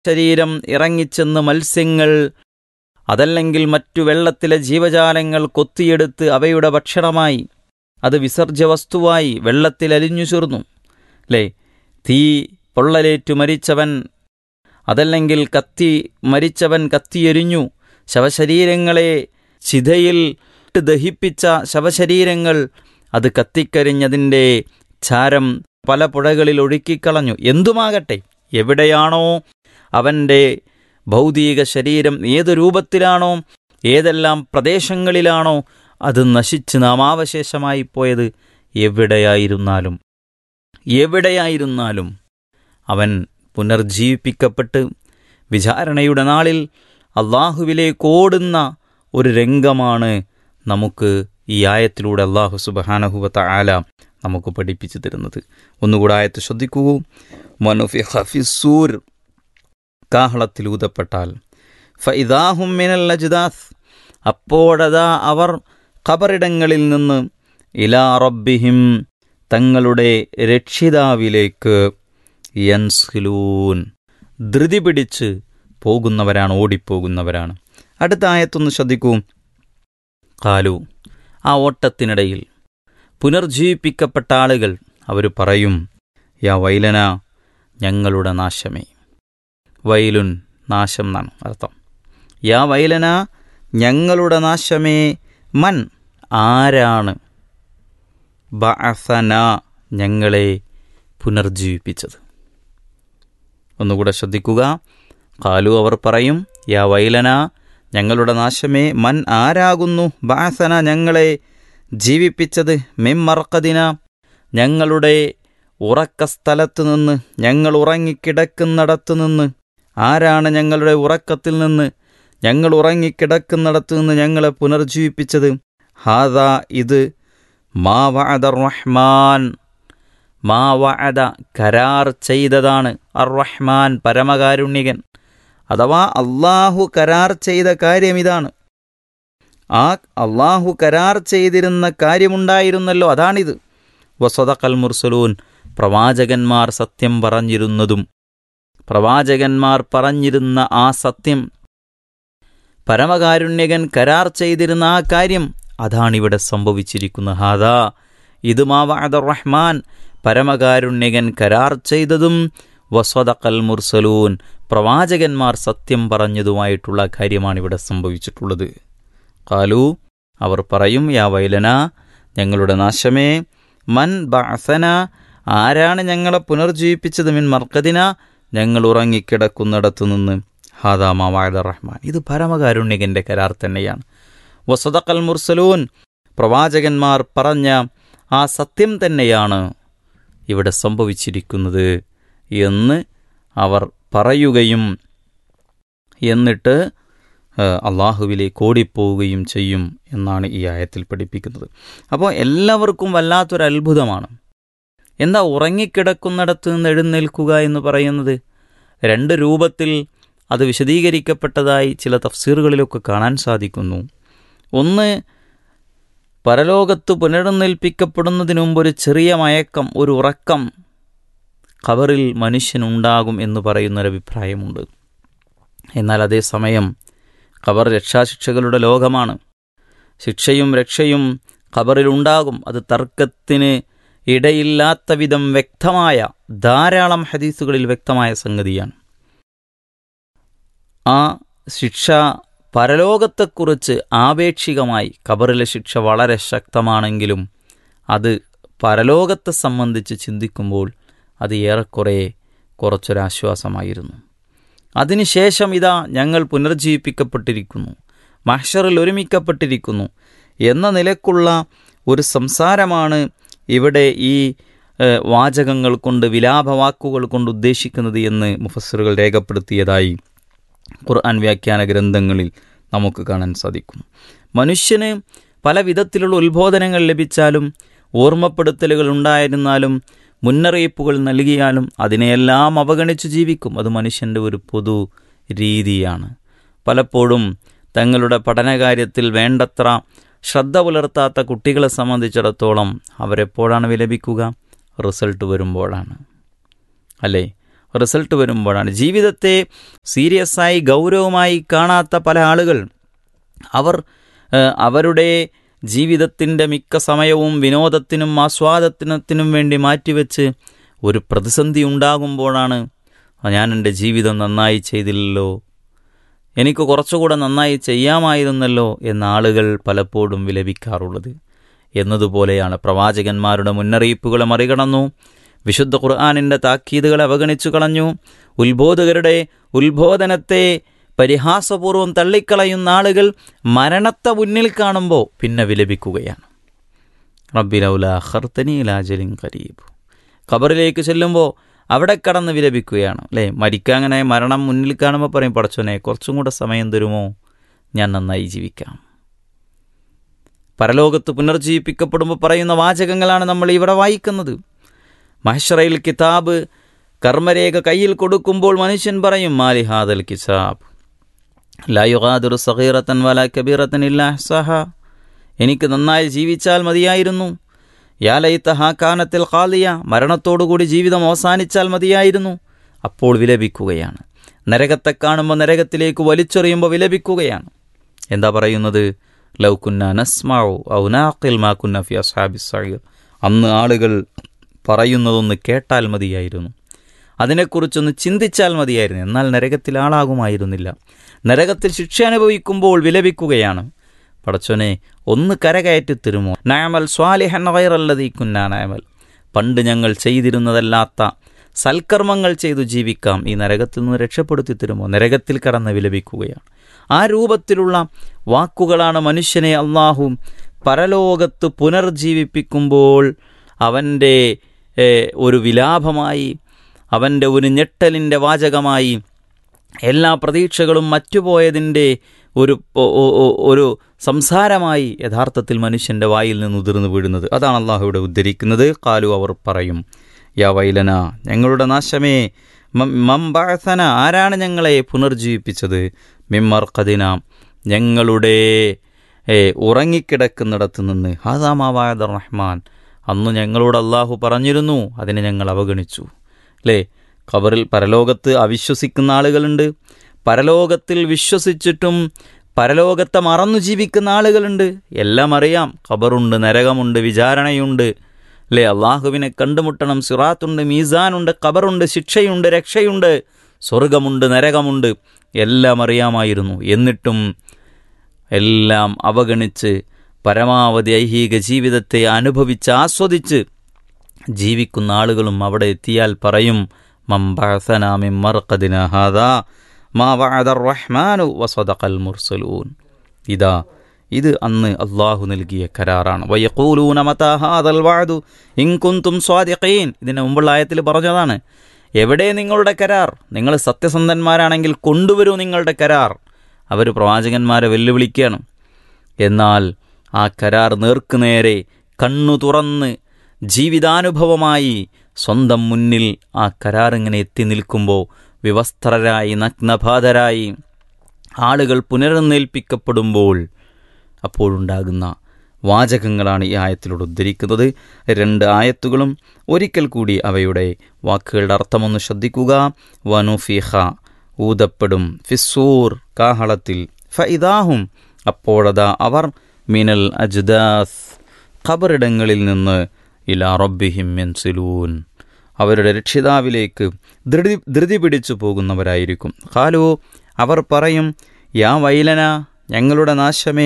ശരീരം ഇറങ്ങിച്ചെന്ന് മത്സ്യങ്ങൾ അതല്ലെങ്കിൽ മറ്റു വെള്ളത്തിലെ ജീവജാലങ്ങൾ കൊത്തിയെടുത്ത് അവയുടെ ഭക്ഷണമായി അത് വിസർജ്യ വസ്തുവായി വെള്ളത്തിൽ അലിഞ്ഞു ചേർന്നു അല്ലേ തീ പൊള്ളലേറ്റു മരിച്ചവൻ അതല്ലെങ്കിൽ കത്തി മരിച്ചവൻ കത്തിയെരിഞ്ഞു ശവശരീരങ്ങളെ ചിതയിൽ ഇട്ട് ദഹിപ്പിച്ച ശവശരീരങ്ങൾ അത് കത്തിക്കരിഞ്ഞതിൻ്റെ ചാരം പല പുഴകളിൽ ഒഴുക്കിക്കളഞ്ഞു എന്തുമാകട്ടെ എവിടെയാണോ അവൻ്റെ ഭൗതിക ശരീരം ഏത് രൂപത്തിലാണോ ഏതെല്ലാം പ്രദേശങ്ങളിലാണോ അത് നശിച്ച് നാമാവശേഷമായി പോയത് എവിടെയായിരുന്നാലും എവിടെയായിരുന്നാലും അവൻ പുനർജീവിപ്പിക്കപ്പെട്ട് വിചാരണയുടെ നാളിൽ അള്ളാഹുവിലേക്ക് ഓടുന്ന ഒരു രംഗമാണ് നമുക്ക് ഈ ആയത്തിലൂടെ അള്ളാഹു സുബഹാനഹുവത്ത ആല നമുക്ക് പഠിപ്പിച്ചു തരുന്നത് ഒന്നുകൂടെ ആയത്ത് ശ്രദ്ധിക്കൂ മനുഫി ഹഫിസൂർ കാഹളത്തിൽ ഊതപ്പെട്ടാൽ ഫൈദാഹും മിനൽ അജ്ദാസ് അപ്പോഴതാ അവർ ഖബറിടങ്ങളിൽ നിന്ന് ഇലാ റബ്ബിഹിം തങ്ങളുടെ രക്ഷിതാവിലേക്ക് യൻസ്ലൂൻ ധൃതി പിടിച്ച് പോകുന്നവരാണ് ഓടിപ്പോകുന്നവരാണ് അടുത്ത ആയത്തൊന്ന് ശ്രദ്ധിക്കൂ കാലു ആ ഓട്ടത്തിനിടയിൽ പുനർജീവിപ്പിക്കപ്പെട്ട ആളുകൾ അവർ പറയും യാ വൈലന ഞങ്ങളുടെ നാശമേ വൈലുൻ നാശം എന്നാണ് അർത്ഥം യാ വൈലന ഞങ്ങളുടെ നാശമേ മൻ ആരാണ് ബഅസന ഞങ്ങളെ പുനർജീവിപ്പിച്ചത് ഒന്നുകൂടെ ശ്രദ്ധിക്കുക കാലു അവർ പറയും യാ വൈലന ഞങ്ങളുടെ നാശമേ മൻ ആരാകുന്നു ബാസന ഞങ്ങളെ ജീവിപ്പിച്ചത് മെമ്മറക്കതിന ഞങ്ങളുടെ ഉറക്കസ്ഥലത്തു നിന്ന് ഞങ്ങൾ ഉറങ്ങിക്കിടക്കുന്നിടത്തു നിന്ന് ആരാണ് ഞങ്ങളുടെ ഉറക്കത്തിൽ നിന്ന് ഞങ്ങൾ ഉറങ്ങിക്കിടക്കുന്നിടത്തു നിന്ന് ഞങ്ങളെ പുനർജീവിപ്പിച്ചത് ഹാദ ഇത് മാ വഅദ റഹ്മാൻ മാ വഅദ കരാർ ചെയ്തതാണ് അർ റഹ്മാൻ പരമകാരുണ്യകൻ അഥവാ അള്ളാഹു കരാർ ചെയ്ത കാര്യം ഇതാണ് ആ അള്ളാഹു കരാർ ചെയ്തിരുന്ന കാര്യമുണ്ടായിരുന്നല്ലോ അതാണിത് വസദഖൽ മുർസലൂൻ പ്രവാചകന്മാർ സത്യം പറഞ്ഞിരുന്നതും പ്രവാചകന്മാർ പറഞ്ഞിരുന്ന ആ സത്യം പരമകാരുണ്യകൻ കരാർ ചെയ്തിരുന്ന ആ കാര്യം അതാണിവിടെ സംഭവിച്ചിരിക്കുന്നത് ഹാദാ ഇത് മാവാദ റഹ്മാൻ പരമകാരുണ്യകൻ കരാർ ചെയ്തതും വസ്വദഖൽ മുർസലൂൻ പ്രവാചകന്മാർ സത്യം പറഞ്ഞതുമായിട്ടുള്ള കാര്യമാണ് ഇവിടെ സംഭവിച്ചിട്ടുള്ളത് കാലു അവർ പറയും യാ വൈലന ഞങ്ങളുടെ നാശമേ മൻ ബഅസന ആരാണ് ഞങ്ങളെ പുനർജീവിപ്പിച്ചത് മിൻ മർക്കദിന ഞങ്ങൾ ഉറങ്ങിക്കിടക്കുന്നിടത്തു നിന്ന് ഹാദാമ വായദ റഹ്മാൻ ഇത് പരമകാരുണ്യകന്റെ കരാർ തന്നെയാണ് വസദഖൽ മുർസലൂൻ പ്രവാചകന്മാർ പറഞ്ഞ ആ സത്യം തന്നെയാണ് ഇവിടെ സംഭവിച്ചിരിക്കുന്നത് എന്ന് അവർ പറയുകയും എന്നിട്ട് അള്ളാഹുവിലേക്ക് ഓടിപ്പോവുകയും ചെയ്യും എന്നാണ് ഈ ആയത്തിൽ പഠിപ്പിക്കുന്നത് അപ്പോൾ എല്ലാവർക്കും വല്ലാത്തൊരു അത്ഭുതമാണ് എന്താ ഉറങ്ങിക്കിടക്കുന്നിടത്ത് നിന്ന് എഴുന്നേൽക്കുക എന്ന് പറയുന്നത് രണ്ട് രൂപത്തിൽ അത് വിശദീകരിക്കപ്പെട്ടതായി ചില തഫ്സീറുകളിലൊക്കെ കാണാൻ സാധിക്കുന്നു ഒന്ന് പരലോകത്ത് പുനരെഴുന്നേൽപ്പിക്കപ്പെടുന്നതിന് മുമ്പ് ഒരു ചെറിയ മയക്കം ഒരു ഉറക്കം ഖബറിൽ മനുഷ്യനുണ്ടാകും എന്ന് പറയുന്നൊരഭിപ്രായമുണ്ട് എന്നാൽ അതേസമയം ഖബർ രക്ഷാശിക്ഷകളുടെ ലോകമാണ് ശിക്ഷയും രക്ഷയും ഖബറിലുണ്ടാകും അത് തർക്കത്തിന് ഇടയില്ലാത്ത വിധം വ്യക്തമായ ധാരാളം ഹദീസുകളിൽ വ്യക്തമായ സംഗതിയാണ് ആ ശിക്ഷ പരലോകത്തെക്കുറിച്ച് ആപേക്ഷികമായി ഖബറിലെ ശിക്ഷ വളരെ ശക്തമാണെങ്കിലും അത് പരലോകത്തെ സംബന്ധിച്ച് ചിന്തിക്കുമ്പോൾ അത് ഏറെക്കുറെ കുറച്ചൊരാശ്വാസമായിരുന്നു അതിനുശേഷം ഇതാ ഞങ്ങൾ പുനർജീവിപ്പിക്കപ്പെട്ടിരിക്കുന്നു മഹ്ഷറിൽ ഒരുമിക്കപ്പെട്ടിരിക്കുന്നു എന്ന നിലക്കുള്ള ഒരു സംസാരമാണ് ഇവിടെ ഈ വാചകങ്ങൾ കൊണ്ട് വിലാപവാക്കുകൾ കൊണ്ട് ഉദ്ദേശിക്കുന്നത് എന്ന് മുഫസറുകൾ രേഖപ്പെടുത്തിയതായി ഖുർആൻ വ്യാഖ്യാന ഗ്രന്ഥങ്ങളിൽ നമുക്ക് കാണാൻ സാധിക്കും മനുഷ്യന് പല വിധത്തിലുള്ള ഉത്ബോധനങ്ങൾ ലഭിച്ചാലും ഓർമ്മപ്പെടുത്തലുകൾ ഉണ്ടായിരുന്നാലും മുന്നറിയിപ്പുകൾ നൽകിയാലും അതിനെയെല്ലാം അവഗണിച്ചു ജീവിക്കും അത് മനുഷ്യൻ്റെ ഒരു പൊതു രീതിയാണ് പലപ്പോഴും തങ്ങളുടെ പഠനകാര്യത്തിൽ വേണ്ടത്ര ശ്രദ്ധ പുലർത്താത്ത കുട്ടികളെ സംബന്ധിച്ചിടത്തോളം അവരെപ്പോഴാണ് വിലപിക്കുക റിസൾട്ട് വരുമ്പോഴാണ് അല്ലേ റിസൾട്ട് വരുമ്പോഴാണ് ജീവിതത്തെ സീരിയസ് ആയി ഗൗരവമായി കാണാത്ത പല ആളുകൾ അവർ ഏഹ്, അവരുടെ ജീവിതത്തിൻ്റെ മിക്ക സമയവും വിനോദത്തിനും ആസ്വാദനത്തിനും വേണ്ടി മാറ്റിവെച്ച് ഒരു പ്രതിസന്ധി ഉണ്ടാകുമ്പോഴാണ് "ആ, ഞാൻ എൻ്റെ ജീവിതം നന്നായി ചെയ്തില്ലല്ലോ എനിക്ക് കുറച്ചുകൂടെ നന്നായി ചെയ്യാമായിരുന്നല്ലോ എന്ന ആളുകൾ പലപ്പോഴും വിലപിക്കാറുള്ളത് എന്നതുപോലെയാണ് പ്രവാചകന്മാരുടെ മുന്നറിയിപ്പുകളെ മറികടന്നു വിശുദ്ധ ഖുർആാനിൻ്റെ താക്കീതുകളെ അവഗണിച്ചു കളഞ്ഞു ഉത്ബോധകരുടെ ഉത്ബോധനത്തെ പരിഹാസപൂർവ്വം തള്ളിക്കളയുന്ന ആളുകൾ മരണത്തെ മുന്നിൽ കാണുമ്പോൾ പിന്നെ വിലപിക്കുകയാണ് റബ്ബിലൗല ഖർത്തനി ലാജലിൻ കരീബ് ഖബറിലേക്ക് ചെല്ലുമ്പോൾ അവിടെ കടന്ന് വിലപിക്കുകയാണ് അല്ലേ മരിക്കാൻ അങ്ങനെ മരണം മുന്നിൽ കാണുമ്പോൾ പറയും പടച്ചോനെ കുറച്ചും കൂടെ സമയം തരുമോ ഞാൻ നന്നായി ജീവിക്കാം പരലോകത്ത് പുനർജീവിപ്പിക്കപ്പെടുമ്പോൾ പറയുന്ന വാചകങ്ങളാണ് നമ്മൾ ഇവിടെ വായിക്കുന്നത് മഹ്ഷറയിൽ കിതാബ് കർമ്മരേഖ കയ്യിൽ കൊടുക്കുമ്പോൾ മനുഷ്യൻ പറയും മാലിഹാദൽ കിതാബ് ലായുഗാദുർ സഹീറത്തൻ വല കബീറത്തൻ ഇല്ല സഹ എനിക്ക് നന്നായി ജീവിച്ചാൽ മതിയായിരുന്നു യാലയിത്ത ഹാ കാനത്തിൽ ഖാലിയ മരണത്തോടുകൂടി ജീവിതം അവസാനിച്ചാൽ മതിയായിരുന്നു അപ്പോൾ വിലപിക്കുകയാണ് നരകത്തെ കാണുമ്പോൾ നരകത്തിലേക്ക് വലിച്ചെറിയുമ്പോൾ വിലപിക്കുകയാണ് എന്താ പറയുന്നത് ലൗകുന്ന നസ്മാവോ ഔനാഖിൽ മാക്കുന്ന ഫി അസ്ഹാബി സഹീർ അന്ന് ആളുകൾ പറയുന്നതൊന്ന് കേട്ടാൽ മതിയായിരുന്നു അതിനെക്കുറിച്ചൊന്ന് ചിന്തിച്ചാൽ മതിയായിരുന്നു എന്നാൽ നരകത്തിൽ ആളാകുമായിരുന്നില്ല നരകത്തിൽ ശിക്ഷ അനുഭവിക്കുമ്പോൾ വിലപിക്കുകയാണ് പടച്ചോനെ ഒന്ന് കരകയറ്റി തരുമോ നയമൽ സ്വാലിഹൻ വൈറല്ലതീ കുന്നാ നയമൽ പണ്ട് ഞങ്ങൾ ചെയ്തിരുന്നതല്ലാത്ത സൽക്കർമ്മങ്ങൾ ചെയ്തു ജീവിക്കാം ഈ നരകത്തിൽ നിന്ന് രക്ഷപ്പെടുത്തി തരുമോ നരകത്തിൽ കടന്ന് വിലപിക്കുകയാണ് ആ രൂപത്തിലുള്ള വാക്കുകളാണ് മനുഷ്യനെ അള്ളാഹു പരലോകത്ത് പുനർജീവിപ്പിക്കുമ്പോൾ അവൻ്റെ ഏഹ്, ഒരു വിലാപമായി അവൻ്റെ ഒരു ഞെട്ടലിൻ്റെ വാചകമായി എല്ലാ പ്രതീക്ഷകളും മറ്റുപോയതിൻ്റെ ഒരു ഒ- ഒ- ഒ- ഒരു സംസാരമായി യഥാർത്ഥത്തിൽ മനുഷ്യൻ്റെ വായിൽ നിന്ന് ഉതിർന്നു വീഴുന്നത് അതാണ് അള്ളാഹു ഇവിടെ ഉദ്ധരിക്കുന്നത് കാലു അവർ പറയും യാ വൈലന ഞങ്ങളുടെ നാശമേ മം- മംബഅസന ആരാണ് ഞങ്ങളെ പുനർജീവിപ്പിച്ചത് മിമ്മർക്കദിന ഞങ്ങളുടെ ഏ, ഉറങ്ങിക്കിടക്കുന്നിടത്ത് നിന്ന് ഹാദാമാവായദർ റഹ്മാൻ അന്ന് ഞങ്ങളോട് അള്ളാഹു പറഞ്ഞിരുന്നു അതിനെ ഞങ്ങൾ അവഗണിച്ചു അല്ലേ ഖബറിൽ പരലോകത്ത് അവിശ്വസിക്കുന്ന ആളുകളുണ്ട് പരലോകത്തിൽ വിശ്വസിച്ചിട്ടും പരലോകത്തെ മറന്നു ജീവിക്കുന്ന ആളുകളുണ്ട് എല്ലാം അറിയാം ഖബറുണ്ട് നരകമുണ്ട് വിചാരണയുണ്ട് അല്ലേ അള്ളാഹുവിനെ കണ്ടുമുട്ടണം സിറാത്തുണ്ട് മീസാനുണ്ട് ഖബറുണ്ട് ശിക്ഷയുണ്ട് രക്ഷയുണ്ട് സ്വർഗമുണ്ട് നരകമുണ്ട് എല്ലാം അറിയാമായിരുന്നു എന്നിട്ടും എല്ലാം അവഗണിച്ച് പരമാവധി ഐഹിക ജീവിതത്തെ അനുഭവിച്ച് ആസ്വദിച്ച് ജീവിക്കുന്ന ആളുകളും അവിടെ എത്തിയാൽ പറയും മംബഅസനാമിൻ മർഖദിന ഹാദാ മാ വഅദർ റഹ്മാനു വസദഖൽ മുർസലൂൻ ഇതാ ഇത് അന്ന് അള്ളാഹു നൽകിയ കരാറാണ് വയഖൂലൂന മതാ ഹാദൽ വഅദു ഇൻ കുൻതും സ്വാദിഖീൻ ഇതിന് മുമ്പുള്ള ആയത്തിൽ പറഞ്ഞതാണ് എവിടെ നിങ്ങളുടെ കരാർ നിങ്ങൾ സത്യസന്ധന്മാരാണെങ്കിൽ കൊണ്ടുവരൂ നിങ്ങളുടെ കരാർ അവർ പ്രവാചകന്മാരെ വെല്ലുവിളിക്കുകയാണ് എന്നാൽ ആ കരാർ നേർക്കുനേരെ കണ്ണു തുറന്ന് ജീവിതാനുഭവമായി സ്വന്തം മുന്നിൽ ആ കരാർ ഇങ്ങനെ എത്തി നിൽക്കുമ്പോൾ വിവസ്ത്രരായി നഗ്നബാധരായി ആളുകൾ പുനരെന്നേൽപ്പിക്കപ്പെടുമ്പോൾ അപ്പോഴുണ്ടാകുന്ന വാചകങ്ങളാണ് ഈ ആയത്തിലൂടെ ഉദ്ധരിക്കുന്നത് രണ്ട് ആയത്തുകളും ഒരിക്കൽ കൂടി അവയുടെ വാക്കുകളുടെ അർത്ഥമൊന്ന് ശ്രദ്ധിക്കുക വനുഫിഹ ഊതപ്പെടും ഫിസൂർ കാഹളത്തിൽ ഫഇദാഹും അപ്പോഴതാ അവർ മിനൽ അജ്ദാസ് ഖബറിടങ്ങളിൽ നിന്ന് ഇലാ റബ്ബിഹിം മെൻസിലൂൻ അവരുടെ രക്ഷിതാവിലേക്ക് ധൃതി ധൃതി പിടിച്ചു പോകുന്നവരായിരിക്കും ഖാലു അവർ പറയും യാ വൈലന ഞങ്ങളുടെ നാശമേ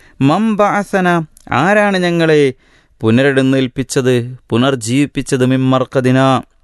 മംബഅസന ആരാണ് ഞങ്ങളെ പുനരെഴുന്നേൽപ്പിച്ചത് പുനർജീവിപ്പിച്ചത് മിമ്മർക്കദിന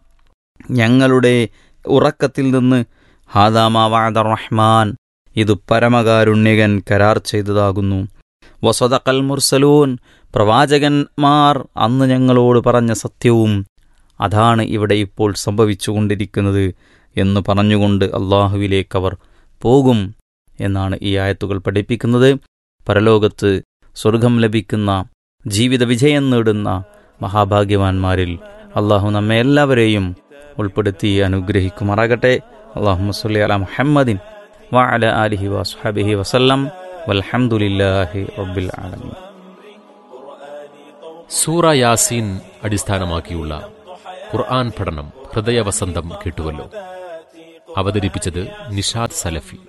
ഞങ്ങളുടെ ഉറക്കത്തിൽ നിന്ന് ഹാദാമാവാദ റഹ്മാൻ ഇത് പരമകാരുണ്യകൻ കരാർ ചെയ്തതാകുന്നു വസദക്കൽ മുർസലൂൻ പ്രവാചകന്മാർ അന്ന് ഞങ്ങളോട് പറഞ്ഞ സത്യവും അതാണ് ഇവിടെ ഇപ്പോൾ സംഭവിച്ചുകൊണ്ടിരിക്കുന്നത് എന്ന് പറഞ്ഞുകൊണ്ട് അള്ളാഹുവിലേക്ക് അവർ പോകും എന്നാണ് ഈ ആയത്തുകൾ പഠിപ്പിക്കുന്നത് പരലോകത്ത് സ്വർഗം ലഭിക്കുന്ന ജീവിത വിജയം നേടുന്ന മഹാഭാഗ്യവാന്മാരിൽ അള്ളാഹു നമ്മെ എല്ലാവരെയും ഉൾപ്പെടുത്തി അനുഗ്രഹിക്കുമാറാകട്ടെ അള്ളാഹു മസ്ലി അല മുഹമ്മദിൻ വഅല ആലിഹി വസ്ഹബിഹി വസല്ലം വൽഹംദുലില്ലാഹി റബ്ബിൽ ആലമീൻ സൂറ യാസീൻ അടിസ്ഥാനമാക്കിയുള്ള ഖുർആൻ പഠനം ഹൃദയവസന്തം കേട്ടുവല്ലോ അവതരിപ്പിച്ചത് നിഷാദ് സലഫി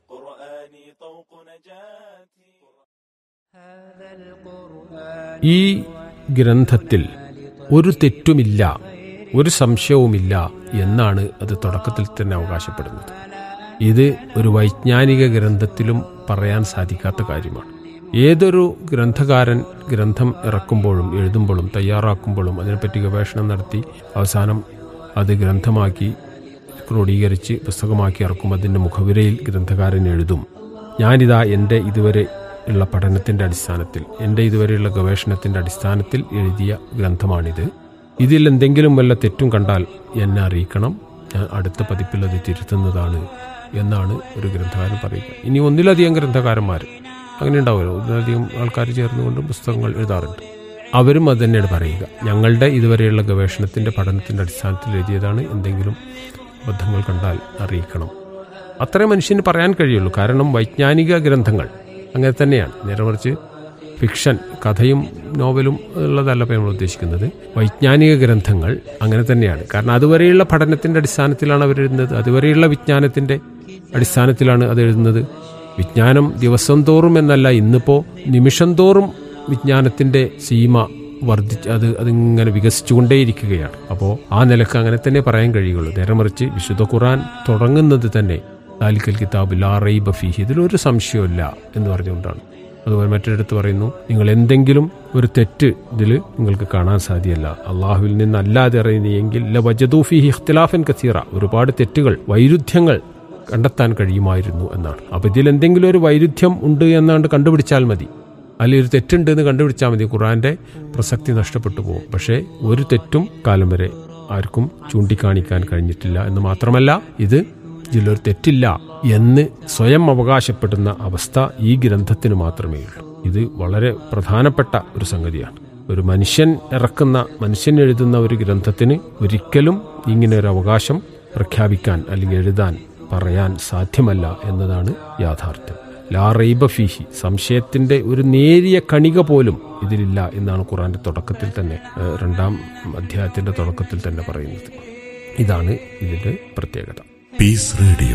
ഈ ഗ്രന്ഥത്തിൽ ഒരു തെറ്റുമില്ല ഒരു സംശയവുമില്ല എന്നാണ് അത് തുടക്കത്തിൽ തന്നെ അവകാശപ്പെടുന്നത് ഇത് ഒരു വൈജ്ഞാനിക ഗ്രന്ഥത്തിലും പറയാൻ സാധിക്കാത്ത കാര്യമാണ് ഏതൊരു ഗ്രന്ഥകാരൻ ഗ്രന്ഥം ഇറക്കുമ്പോഴും എഴുതുമ്പോഴും തയ്യാറാക്കുമ്പോഴും അതിനെപ്പറ്റി ഗവേഷണം നടത്തി അവസാനം അത് ഗ്രന്ഥമാക്കി ക്രോഡീകരിച്ച് പുസ്തകമാക്കി ഇറക്കും അതിൻ്റെ മുഖവിരയിൽ ഗ്രന്ഥകാരൻ എഴുതും ഞാനിതാ എൻ്റെ ഇതുവരെ ഉള്ള പഠനത്തിൻ്റെ അടിസ്ഥാനത്തിൽ എൻ്റെ ഇതുവരെയുള്ള ഗവേഷണത്തിൻ്റെ അടിസ്ഥാനത്തിൽ എഴുതിയ ഗ്രന്ഥമാണിത് ഇതിൽ എന്തെങ്കിലും വല്ല തെറ്റും കണ്ടാൽ എന്നെ അറിയിക്കണം ഞാൻ അടുത്ത പതിപ്പിൽ അത് തിരുത്തുന്നതാണ് എന്നാണ് ഒരു ഗ്രന്ഥകാരൻ പറയുക ഇനി ഒന്നിലധികം ഗ്രന്ഥകാരന്മാർ അങ്ങനെ ഉണ്ടാവുമല്ലോ ഒന്നിലധികം ആൾക്കാർ ചേർന്നുകൊണ്ട് പുസ്തകങ്ങൾ എഴുതാറുണ്ട് അവരും അത് തന്നെയാണ് പറയുക ഞങ്ങളുടെ ഇതുവരെയുള്ള ഗവേഷണത്തിൻ്റെ പഠനത്തിൻ്റെ അടിസ്ഥാനത്തിൽ എഴുതിയതാണ് എന്തെങ്കിലും അബദ്ധങ്ങൾ കണ്ടാൽ അറിയിക്കണം അത്രേ മനുഷ്യന് പറയാൻ കഴിയുള്ളൂ കാരണം വൈജ്ഞാനിക ഗ്രന്ഥങ്ങൾ അങ്ങനെ തന്നെയാണ് നേരെ മറിച്ച് ഫിക്ഷൻ കഥയും നോവലും ഉള്ളതല്ല ഇപ്പോൾ നമ്മൾ ഉദ്ദേശിക്കുന്നത് വൈജ്ഞാനിക ഗ്രന്ഥങ്ങൾ അങ്ങനെ തന്നെയാണ് കാരണം അതുവരെയുള്ള പഠനത്തിന്റെ അടിസ്ഥാനത്തിലാണ് അവർ എഴുതുന്നത് അതുവരെയുള്ള വിജ്ഞാനത്തിന്റെ അടിസ്ഥാനത്തിലാണ് അത് എഴുതുന്നത് വിജ്ഞാനം ദിവസം തോറും എന്നല്ല ഇന്നിപ്പോ നിമിഷം തോറും വിജ്ഞാനത്തിന്റെ സീമ വർദ്ധിച്ച് അത് അതിങ്ങനെ വികസിച്ചുകൊണ്ടേയിരിക്കുകയാണ് അപ്പോൾ ആ നിലക്ക് അങ്ങനെ തന്നെ പറയാൻ കഴിയുള്ളൂ നേരെ മറിച്ച് വിശുദ്ധ ഖുറാൻ തുടങ്ങുന്നത് തന്നെ ദാലിക്കൽ കിതാബ് ലാ റൈബ ഫീഹി ഇതിലൊരു സംശയമില്ല എന്ന് പറഞ്ഞുകൊണ്ടാണ് അതുപോലെ മറ്റൊരിടത്ത് പറയുന്നു നിങ്ങൾ എന്തെങ്കിലും ഒരു തെറ്റ് ഇതിൽ നിങ്ങൾക്ക് കാണാൻ സാധ്യമല്ല അള്ളാഹുവിൽ നിന്നല്ലാതെ അറിയുന്നെങ്കിൽ ല വജദൂഫിഹി ഇഖ്തിലാഫൻ കസീറ ഒരുപാട് തെറ്റുകൾ വൈരുദ്ധ്യങ്ങൾ കണ്ടെത്താൻ കഴിയുമായിരുന്നു എന്നാണ് അപ്പൊ ഇതിൽ എന്തെങ്കിലും ഒരു വൈരുദ്ധ്യം ഉണ്ട് എന്നാണ്ട് കണ്ടുപിടിച്ചാൽ മതി അല്ലെങ്കിൽ ഒരു തെറ്റുണ്ട് എന്ന് കണ്ടുപിടിച്ചാൽ മതി ഖുറാന്റെ പ്രസക്തി നഷ്ടപ്പെട്ടു പോകും പക്ഷേ ഒരു തെറ്റും കാലം വരെ ആർക്കും ചൂണ്ടിക്കാണിക്കാൻ കഴിഞ്ഞിട്ടില്ല എന്ന് മാത്രമല്ല ഇത് ഇതിലൊരു തെറ്റില്ല എന്ന് സ്വയം അവകാശപ്പെടുന്ന അവസ്ഥ ഈ ഗ്രന്ഥത്തിന് മാത്രമേ ഉള്ളൂ ഇത് വളരെ പ്രധാനപ്പെട്ട ഒരു സംഗതിയാണ് ഒരു മനുഷ്യൻ ഇറക്കുന്ന മനുഷ്യൻ എഴുതുന്ന ഒരു ഗ്രന്ഥത്തിന് ഒരിക്കലും ഇങ്ങനെ ഒരു അവകാശം പ്രഖ്യാപിക്കാൻ അല്ലെങ്കിൽ എഴുതാൻ പറയാൻ സാധ്യമല്ല എന്നതാണ് യാഥാർത്ഥ്യം ലാ റൈബ ഫീഹി സംശയത്തിന്റെ ഒരു നേരിയ കണിക പോലും ഇതിലില്ല എന്നാണ് ഖുറാന്റെ തുടക്കത്തിൽ തന്നെ ഏഹ്, രണ്ടാം അധ്യായത്തിന്റെ തുടക്കത്തിൽ തന്നെ പറയുന്നത് ഇതാണ് ഇതിന്റെ പ്രത്യേകത Peace Radio.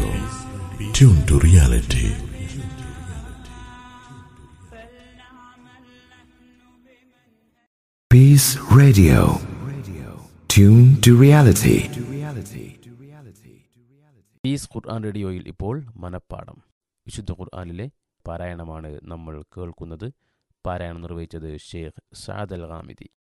Tune to reality. Peace Radio. Tune to reality. Peace Quran റേഡിയോയിൽ ഇപ്പോൾ മനപ്പാഠം വിശുദ്ധ ഖുർആനിലെ പാരായണമാണ് നമ്മൾ കേൾക്കുന്നത് പാരായണം നിർവഹിച്ചത് ഷെയ്ഖ് സാദ് അൽ ഹാമിദി